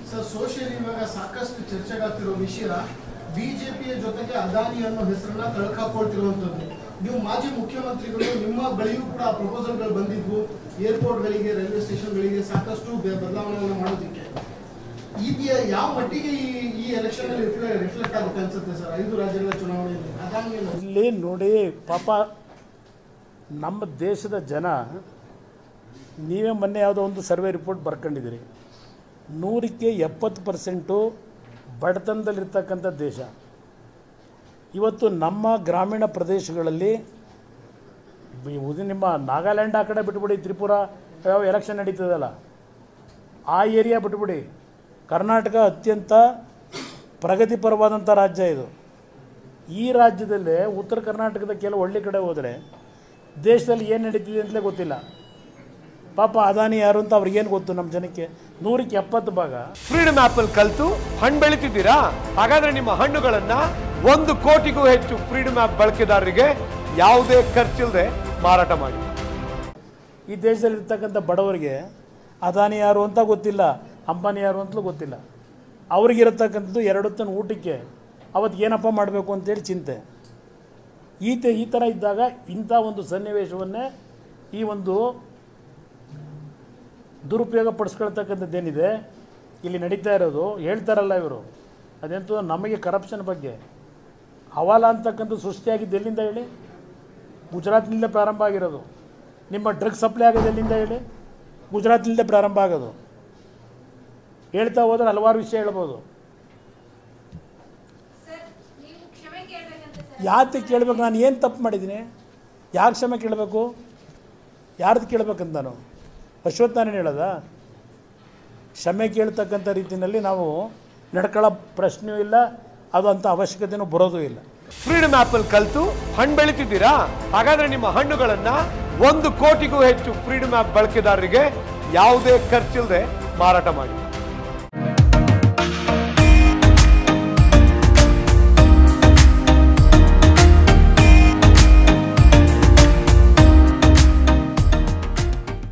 sir social ಇವಾಗ ಸಾಕಷ್ಟು ಚರ್ಚೆಗಾಗ್ತಿರೋ ವಿಷಯ ಬಿಜೆಪಿಯ ಜೊತೆಗೆ ಅದಾನಿ ಅನ್ನೋ ಹೆಸರನ್ನ ತಳ್ಕಾಕೊಳ್ತಿರುವಂತದ್ದು ನೀವು ಮಾಜಿ ಮುಖ್ಯಮಂತ್ರಿಗಳು ನಿಮ್ಮ ಬಳಿಯೂ ಕೂಡ ಪ್ರಪೋಸಲ್ಗಳು ಬಂದಿದ್ವು ಏರ್ಪೋರ್ಟ್ಗಳಿಗೆ ರೈಲ್ವೆ ಸ್ಟೇಷನ್ಗಳಿಗೆ ಸಾಕಷ್ಟು ಬೆ- ಬದಲಾವಣೆಗಳನ್ನು ಮಾಡೋದಕ್ಕೆ ಇದೆಯ ಯಾವ ಮಟ್ಟಿಗೆ ಈ ಈ ಎಲೆಕ್ಷನ್ ಅಲ್ಲಿ ರಿಫ್ಲೆಕ್ಟ್ ಆಗುತ್ತೆ ಅನ್ಸುತ್ತೆ ಸರ್ ಐದು ರಾಜ್ಯಗಳ ಚುನಾವಣೆಯಲ್ಲಿ ಅದಾನಿಯನ್ನು ಇಲ್ಲಿ ನೋಡಿ ಪಾಪ ನಮ್ಮ ದೇಶದ ಜನ ನೀವೇ ಮೊನ್ನೆ ಯಾವುದೋ ಒಂದು ಸರ್ವೆ ರಿಪೋರ್ಟ್ ಬರ್ಕೊಂಡಿದ್ದೀರಿ ನೂರಕ್ಕೆ ಎಪ್ಪತ್ತು ಪರ್ಸೆಂಟು ಬಡತನದಲ್ಲಿರ್ತಕ್ಕಂಥ ದೇಶ ಇವತ್ತು ನಮ್ಮ ಗ್ರಾಮೀಣ ಪ್ರದೇಶಗಳಲ್ಲಿ ಬಿ- ಉದಿ ನಿಮ್ಮ ನಾಗಾಲ್ಯಾಂಡ್ ಆ ಕಡೆ ಬಿಟ್ಬಿಡಿ ತ್ರಿಪುರ ಯಾವ ಎಲೆಕ್ಷನ್ ನಡೀತದಲ್ಲ ಆ ಏರಿಯಾ ಬಿಟ್ಬಿಡಿ ಕರ್ನಾಟಕ ಅತ್ಯಂತ ಪ್ರಗತಿಪರವಾದಂಥ ರಾಜ್ಯ ಇದು ಈ ರಾಜ್ಯದಲ್ಲೇ ಉತ್ತರ ಕರ್ನಾಟಕದ ಕೆಲವು ಹಳ್ಳಿ ಕಡೆ ಹೋದರೆ ದೇಶದಲ್ಲಿ ಏನು ನಡೀತಿದೆ ಅಂತಲೇ ಗೊತ್ತಿಲ್ಲ ಪಾಪ ಅದಾನಿ ಯಾರು ಅಂತ ಅವ್ರಿಗೇನು ಗೊತ್ತು ನಮ್ಮ ಜನಕ್ಕೆ ನೂರಕ್ಕೆ ಎಪ್ಪತ್ತು ಭಾಗ ಫ್ರೀಡಮ್ ಆಪ್ ಅಲ್ಲಿ ಕಲ್ತು ಹಣ್ಣು ಬೆಳಿತಿದ್ದೀರಾ ಹಾಗಾದ್ರೆ ನಿಮ್ಮ ಹಣ್ಣುಗಳನ್ನ ಒಂದು ಕೋಟಿಗೂ ಹೆಚ್ಚು ಫ್ರೀಡಮ್ ಆಪ್ ಬಳಕೆದಾರರಿಗೆ ಯಾವುದೇ ಖರ್ಚಿಲ್ಲದೆ ಮಾರಾಟ ಮಾಡಿ ಈ ದೇಶದಲ್ಲಿರ್ತಕ್ಕಂಥ ಬಡವರಿಗೆ ಅದಾನಿ ಯಾರು ಅಂತ ಗೊತ್ತಿಲ್ಲ ಅಂಬಾನಿ ಯಾರು ಅಂತಲೂ ಗೊತ್ತಿಲ್ಲ ಅವ್ರಿಗಿರತಕ್ಕಂಥದ್ದು ಎರಡು ಹೊತ್ತಿನ ಊಟಕ್ಕೆ ಅವತ್ತು ಏನಪ್ಪ ಮಾಡಬೇಕು ಅಂತೇಳಿ ಚಿಂತೆ ಈ ತ ಈ ಥರ ಇದ್ದಾಗ ಇಂಥ ಒಂದು ಸನ್ನಿವೇಶವನ್ನೇ ಈ ಒಂದು ದುರುಪಯೋಗ ಪಡಿಸ್ಕೊಳ್ತಕ್ಕಂಥದ್ದೇನಿದೆ ಇಲ್ಲಿ ನಡೀತಾ ಇರೋದು ಹೇಳ್ತಾರಲ್ಲ ಇವರು ಅದೆಂತೂ ನಮಗೆ ಕರಪ್ಷನ್ ಬಗ್ಗೆ ಹವಾಲ ಅಂತಕ್ಕಂಥ ಸೃಷ್ಟಿಯಾಗಿದ್ದು ಎಲ್ಲಿಂದ ಹೇಳಿ ಗುಜರಾತ್ನಿಂದ ಪ್ರಾರಂಭ ಆಗಿರೋದು ನಿಮ್ಮ ಡ್ರಗ್ ಸಪ್ಲೈ ಆಗೋದು ಎಲ್ಲಿಂದ ಹೇಳಿ ಗುಜರಾತ್ನಿಂದ ಪ್ರಾರಂಭ ಆಗೋದು ಹೇಳ್ತಾ ಹೋದ್ರೆ ಹಲವಾರು ವಿಷಯ ಹೇಳ್ಬೋದು ಸರ್ ನೀವು ಕ್ಷಮೆ ಕೇಳಬೇಕಂತ ಸರ್ ಯಾತಕ್ಕೆ ಕೇಳಬೇಕು ನಾನು ಏನು ತಪ್ಪು ಮಾಡಿದ್ದೀನಿ ಯಾರು ಕ್ಷಮೆ ಕೇಳಬೇಕು ಯಾರ್ದು ಕೇಳಬೇಕಂತ ನಾನು ಅಶ್ವತ್ಥ ನಾನೇನು ಹೇಳೋದ ಕ್ಷಮೆ ಕೇಳ್ತಕ್ಕಂಥ ರೀತಿಯಲ್ಲಿ ನಾವು ನಡ್ಕೊಳ್ಳೋ ಪ್ರಶ್ನೆಯೂ ಇಲ್ಲ ಅದು ಅಂಥ ಅವಶ್ಯಕತೆಯೂ ಬರೋದೂ ಇಲ್ಲ ಫ್ರೀಡಮ್ ಆಪ್ ಅಲ್ಲಿ ಕಲ್ತು ಹಣ್ಣು ಬೆಳಿತಿದ್ದೀರಾ ಹಾಗಾದ್ರೆ ನಿಮ್ಮ ಹಣ್ಣುಗಳನ್ನ ಒಂದು ಕೋಟಿಗೂ ಹೆಚ್ಚು ಫ್ರೀಡಮ್ ಆಪ್ ಬಳಕೆದಾರರಿಗೆ ಯಾವುದೇ ಖರ್ಚಿಲ್ಲದೆ ಮಾರಾಟ ಮಾಡಿ